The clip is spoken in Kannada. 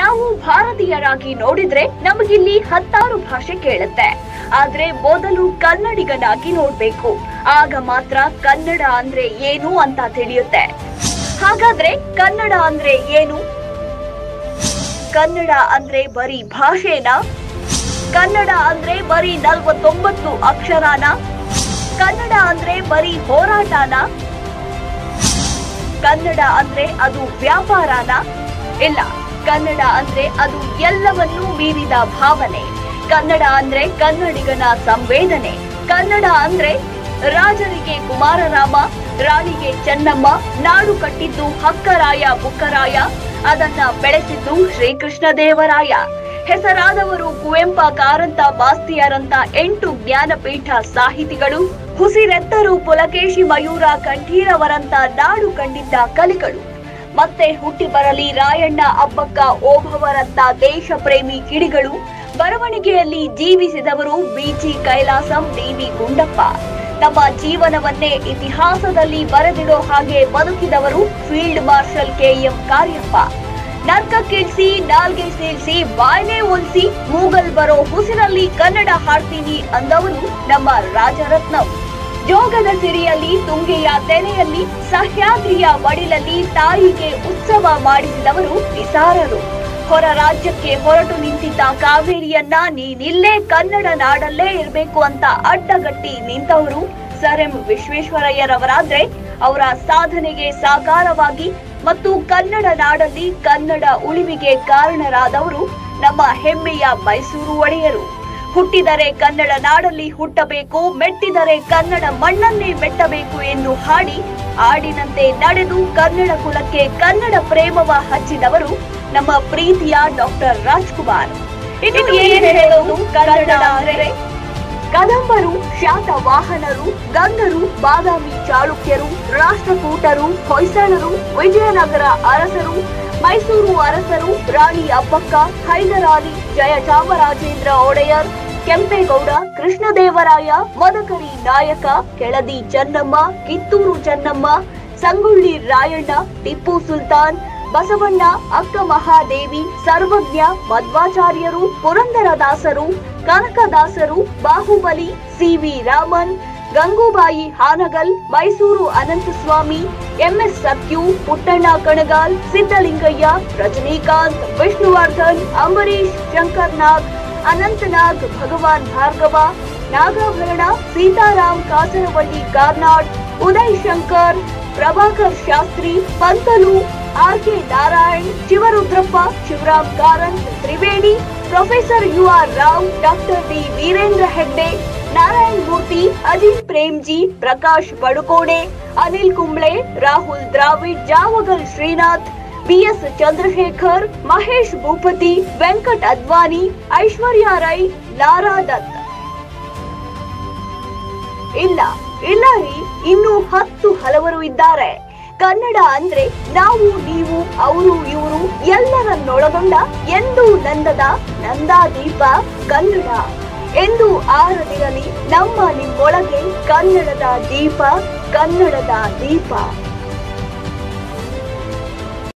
ನಾವು ಭಾರತೀಯರಾಗಿ ನೋಡಿದ್ರೆ ನಮಗಿಲ್ಲಿ ಹತ್ತಾರು ಭಾಷೆ ಕೇಳುತ್ತೆ ಆದ್ರೆ ಮೊದಲು ಕನ್ನಡಿಗನಾಗಿ ನೋಡ್ಬೇಕು ಆಗ ಮಾತ್ರ ಕನ್ನಡ ಅಂದ್ರೆ ಏನು ಅಂತ ತಿಳಿಯುತ್ತೆ ಹಾಗಾದ್ರೆ ಕನ್ನಡ ಅಂದ್ರೆ ಏನು ಕನ್ನಡ ಅಂದ್ರೆ ಬರೀ ಭಾಷೆನಾ ಕನ್ನಡ ಅಂದ್ರೆ ಬರೀ ನಲ್ವತ್ತೊಂಬತ್ತು ಅಕ್ಷರನ ಕನ್ನಡ ಅಂದ್ರೆ ಬರೀ ಹೋರಾಟನ ಕನ್ನಡ ಅಂದ್ರೆ ಅದು ವ್ಯಾಪಾರನ ಇಲ್ಲ ಕನ್ನಡ ಅಂದ್ರೆ ಅದು ಎಲ್ಲವನ್ನೂ ಮೀರಿದ ಭಾವನೆ ಕನ್ನಡ ಅಂದ್ರೆ ಕನ್ನಡಿಗನ ಸಂವೇದನೆ ಕನ್ನಡ ಅಂದ್ರೆ ರಾಜರಿಗೆ ಕುಮಾರರಾಮ ರಾಣಿಗೆ ಚೆನ್ನಮ್ಮ ನಾಡು ಕಟ್ಟಿದ್ದು ಹಕ್ಕರಾಯ ಬುಕ್ಕರಾಯ ಅದನ್ನ ಬೆಳೆಸಿದ್ದು ಶ್ರೀಕೃಷ್ಣ ದೇವರಾಯ ಹೆಸರಾದವರು ಕುವೆಂಪ ಕಾರಂತ ಬಾಸ್ತಿಯರಂತ ಎಂಟು ಜ್ಞಾನಪೀಠ ಸಾಹಿತಿಗಳು ಹುಸಿರೆತ್ತರು ಪುಲಕೇಶಿ ಮಯೂರ ಕಂಠೀರವರಂತ ನಾಡು ಕಂಡಿದ್ದ ಕಲಿಗಳು ಮತ್ತೆ ಹುಟ್ಟಿ ಬರಲಿ ರಾಯಣ್ಣ ಅಬ್ಬಕ್ಕ ಓಭವರಂತ ದೇಶ ಪ್ರೇಮಿ ಕಿಡಿಗಳು ಬರವಣಿಗೆಯಲ್ಲಿ ಜೀವಿಸಿದವರು ಬಿಜಿ ಕೈಲಾಸಂ ಡಿವಿ ಗುಂಡಪ್ಪ ನಮ್ಮ ಜೀವನವನ್ನೇ ಇತಿಹಾಸದಲ್ಲಿ ಬರೆದಿಡೋ ಹಾಗೆ ಬದುಕಿದವರು ಫೀಲ್ಡ್ ಮಾರ್ಷಲ್ ಕೆಎಂ ಕಾರ್ಯಪ್ಪ ನರ್ಕಕ್ಕಿಳಿಸಿ ನಾಲ್ಗೆ ಸೇರಿಸಿ ಬಾಯ್ನೆ ಒಲಿಸಿ ಮೂಗಲ್ ಬರೋ ಹುಸಿನಲ್ಲಿ ಕನ್ನಡ ಹಾಡ್ತೀನಿ ಅಂದವರು ನಮ್ಮ ರಾಜರತ್ನಂ ಜೋಗದ ಸಿರಿಯಲ್ಲಿ ತುಂಗೆಯ ತೆನೆಯಲ್ಲಿ ಸಹ್ಯಾದ್ರಿಯ ಮಡಿಲಲ್ಲಿ ತಾಯಿಗೆ ಉತ್ಸವ ಮಾಡಿಸಿದವರು ನಿಸಾರರು ಹೊರ ರಾಜ್ಯಕ್ಕೆ ಹೊರಟು ನಿಂತಿದ್ದ ಕಾವೇರಿಯನ್ನ ನೀನಿಲ್ಲೇ ಕನ್ನಡ ನಾಡಲ್ಲೇ ಇರಬೇಕು ಅಂತ ಅಡ್ಡಗಟ್ಟಿ ನಿಂತವರು ಸರ್ ಎಂ ವಿಶ್ವೇಶ್ವರಯ್ಯರವರಾದ್ರೆ ಅವರ ಸಾಧನೆಗೆ ಸಾಕಾರವಾಗಿ ಮತ್ತು ಕನ್ನಡ ನಾಡಲ್ಲಿ ಕನ್ನಡ ಉಳಿವಿಗೆ ಕಾರಣರಾದವರು ನಮ್ಮ ಹೆಮ್ಮೆಯ ಮೈಸೂರು ಒಡೆಯರು ಹುಟ್ಟಿದರೆ ಕನ್ನಡ ನಾಡಲ್ಲಿ ಹುಟ್ಟಬೇಕು ಮೆಟ್ಟಿದರೆ ಕನ್ನಡ ಮಣ್ಣನ್ನೇ ಮೆಟ್ಟಬೇಕು ಎಂದು ಹಾಡಿ ಆಡಿನಂತೆ ನಡೆದು ಕನ್ನಡ ಕುಲಕ್ಕೆ ಕನ್ನಡ ಪ್ರೇಮವ ಹಚ್ಚಿದವರು ನಮ್ಮ ಪ್ರೀತಿಯ ಡಾಕ್ಟರ್ ರಾಜ್ಕುಮಾರ್ ಇದು ಏನು ಹೇಳೋದು ಕನ್ನಡ ಅಂದರೆ ಕದಂಬರು ಶಾತವಾಹನರು ಗಂಗರು ಬಾದಾಮಿ ಚಾಳುಕ್ಯರು ರಾಷ್ಟ್ರಕೂಟರು ಹೊಯ್ಸಳರು ವಿಜಯನಗರ ಅರಸರು ಮೈಸೂರು ಅರಸರು ರಾಣಿ ಅಬ್ಬಕ್ಕ ಹೈದರಾಲಿ ಜಯಚಾಮರಾಜೇಂದ್ರ ಒಡೆಯರ್ ಕೆಂಪೇಗೌಡ ಕೃಷ್ಣದೇವರಾಯ ಮದಕರಿ ನಾಯಕ ಕೆಳದಿ ಚೆನ್ನಮ್ಮ ಕಿತ್ತೂರು ಚೆನ್ನಮ್ಮ ಸಂಗೊಳ್ಳಿ ರಾಯಣ್ಣ ಟಿಪ್ಪು ಸುಲ್ತಾನ್ ಬಸವಣ್ಣ ಅಕ್ಕ ಮಹಾದೇವಿ ಸರ್ವಜ್ಞ ಮಧ್ವಾಚಾರ್ಯರು ಪುರಂದರದಾಸರು ಕನಕದಾಸರು Bahubali CV Raman Gangubai Hangal Mysore Ananthaswamy MS Sathyu Puttanna Kanagal Siddalingaiah Rajinikanth Vishnuvardhan Ambareesh Shankar Nag Anant Nag Bhagavan Bhargava Nagabharana Seetharam Kasaravalli Karnad Uday Shankar Prabhakar Shastri Pantulu R K Narayan Shivarudrappa Shivaram Karanth Triveni professor U R Rao doctor D Veerendra Heggade Narayana Murthy Ajit Premji Prakash Padukone Anil Kumble Rahul Dravid Javagal Srinath BS Chandrasekhar Mahesh Bhupathi Venkat Advani Aishwarya Rai Lara Dutt ಇಲ್ಲ ಇಲ್ಲ ರೀ ಇನ್ನು ಹತ್ತು ಹಲವರು ಇದ್ದಾರೆ ಕನ್ನಡ ಅಂದ್ರೆ ನಾವು ನೀವು ಅವರು ಇವರು ಎಲ್ಲರನ್ನೊಳಗೊಂಡ ಎಂದು ನಂದದ ನಂದಾದೀಪ ಕನ್ನಡ ಎಂದು ಆರದಿರಲಿ ನಮ್ಮ ನಿಮ್ಮೊಳಗೆ ಕನ್ನಡದ ದೀಪ ಕನ್ನಡದ ದೀಪ